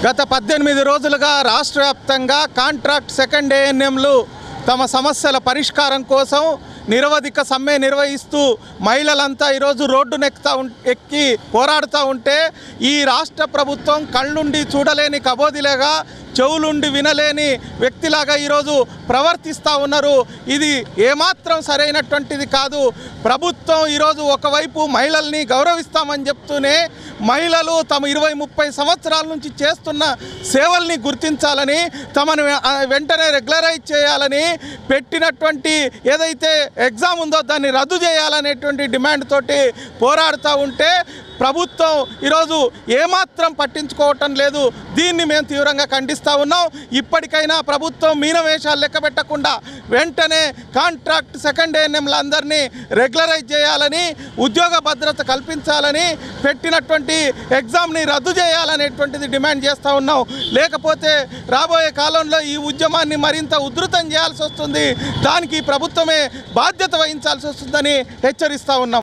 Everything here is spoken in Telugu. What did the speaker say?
గత పద్దెనిమిది రోజులుగా రాష్ట్ర వ్యాప్తంగా కాంట్రాక్ట్ సెకండ్ ఏఎన్ఎంలు తమ సమస్యల పరిష్కారం కోసం నిరవధిక సమ్మె నిర్వహిస్తూ మహిళలంతా ఈరోజు రోడ్డునెక్కుతా ఉం ఎక్కి పోరాడుతూ ఉంటే ఈ రాష్ట్ర ప్రభుత్వం కళ్ళుండి చూడలేని కబోదిలేగా చెవులుండి వినలేని వ్యక్తిలాగా ఈరోజు ప్రవర్తిస్తూ ఉన్నారు ఇది ఏమాత్రం సరైనటువంటిది కాదు ప్రభుత్వం ఈరోజు ఒకవైపు మహిళల్ని గౌరవిస్తామని చెప్తూనే మహిళలు తమ ఇరవై ముప్పై సంవత్సరాల నుంచి చేస్తున్న సేవల్ని గుర్తించాలని తమను ఆ, వెంటనే రెగ్యులరైజ్ చేయాలని పెట్టినటువంటి ఏదైతే ఎగ్జామ్ ఉందో దాన్ని రద్దు చేయాలనేటువంటి డిమాండ్ తోటి పోరాడుతూ ఉంటే ప్రభుత్వం ఈరోజు ఏమాత్రం పట్టించుకోవటం లేదు దీన్ని మేము తీవ్రంగా ఖండిస్తూ ఉన్నాం ఇప్పటికైనా ప్రభుత్వం మీనవేషాలు లెక్క పెట్టకుండా వెంటనే కాంట్రాక్ట్ సెకండ్ ఏఎన్ఎంలందరినీ రెగ్యులరైజ్ చేయాలని ఉద్యోగ భద్రత కల్పించాలని పెట్టినటువంటి ఎగ్జామ్ని రద్దు చేయాలనేటువంటిది డిమాండ్ చేస్తూ ఉన్నాం లేకపోతే రాబోయే కాలంలో ఈ ఉద్యమాన్ని మరింత ఉధృతం చేయాల్సి వస్తుంది దానికి ప్రభుత్వమే బాధ్యత వహించాల్సి వస్తుందని హెచ్చరిస్తూ ఉన్నాం